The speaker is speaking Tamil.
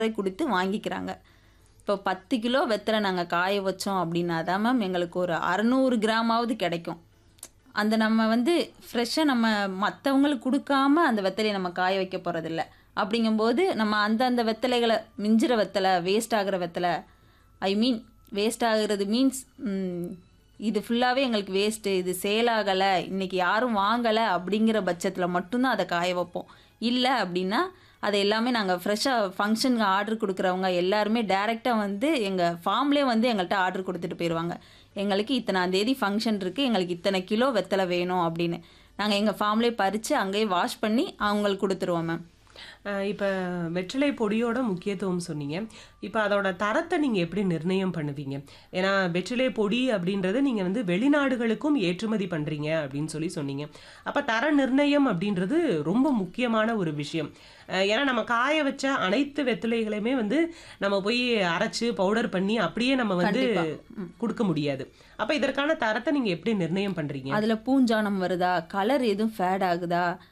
குடுத்து வாங்கிக்கிறாங்க. இப்போ 10 கிலோ வெத்தல நாங்க காய வச்சோம் அப்படின்னா தான் மேம் எங்களுக்கு ஒரு 600 கிராமாவது கிடைக்கும். அந்த நம்ம வந்து ஃப்ரெஷ்ஷா நம்ம மத்தவங்களுக்கு குடுக்காம அந்த வெத்தலைய நம்ம காய வைக்க போறதில்ல. அப்படிங்கும்போது நம்ம அந்த அந்த வெத்தலைகள மிஞ்சுற வெத்தல, வேஸ்ட் ஆகுற வெத்தல, ஐ மீன் வேஸ்ட் ஆகுறது மீன்ஸ் ம் இது ஃபுல்லாவே எங்களுக்கு வேஸ்ட்டு. இது சேல் ஆகல, இன்னைக்கு யாரும் வாங்கல அப்படிங்கிற பட்சத்தில மட்டும் தான் அத காய வைப்போம். இல்ல அப்படின்னா, அத எல்லாமே நாங்க ஃப்ரெஷ்ஷா ஃபங்ஷனுக்கு ஆர்டர் குடுக்குறவங்க எல்லாருமே டைரக்ட்டா வந்து எங்க ஃபார்ம்லயே வந்து எங்கள்ட்ட ஆர்டர் குடுத்துட்டு போயிருவாங்க. எங்களுக்கு இத்தனாம் தேதி ஃபங்ஷன் இருக்கு. எங்களுக்கு இத்தன கிலோ வெத்தல வேணும் அப்படின்னு. நாங்க எங்க ஃபார்ம்லயே பறிச்சு அங்கேயே வாஷ் பண்ணி அவங்களுக்கு குடுத்துருவோம் மேம். அ இப்ப வெற்றிலை பொடியோட முக்கியத்துவம் சொன்னீங்க. இப்ப அதோட தரத்த நீங்க எப்படி நிர்ணயம் பண்ணுவீங்க? ஏன்னா வெற்றிலை பொடி அப்படின்றது நீங்க வந்து வெளிநாடுகளுக்கும் ஏற்றுமதி பண்றீங்க அப்படின்னு சொல்லி சொன்னீங்க. அப்ப தர நிர்ணயம் அப்படின்றது ரொம்ப முக்கியமான ஒரு விஷயம். அ ஏன்னா நம்ம காய வச்ச அனைத்து வெற்றிலைகளையுமே வந்து நம்ம போய் அரைச்சு பவுடர் பண்ணி அப்படியே நம்ம வந்து கண்டிப்பா. ம். குடுக்க முடியாது. அப்ப இதற்கான தரத்த நீங்க எப்படி நிர்ணயம் பண்றீங்க? அதுல பூஞ்சானம் வருதா? கலர் எதுவும் ஃபேட் ஆகுதா?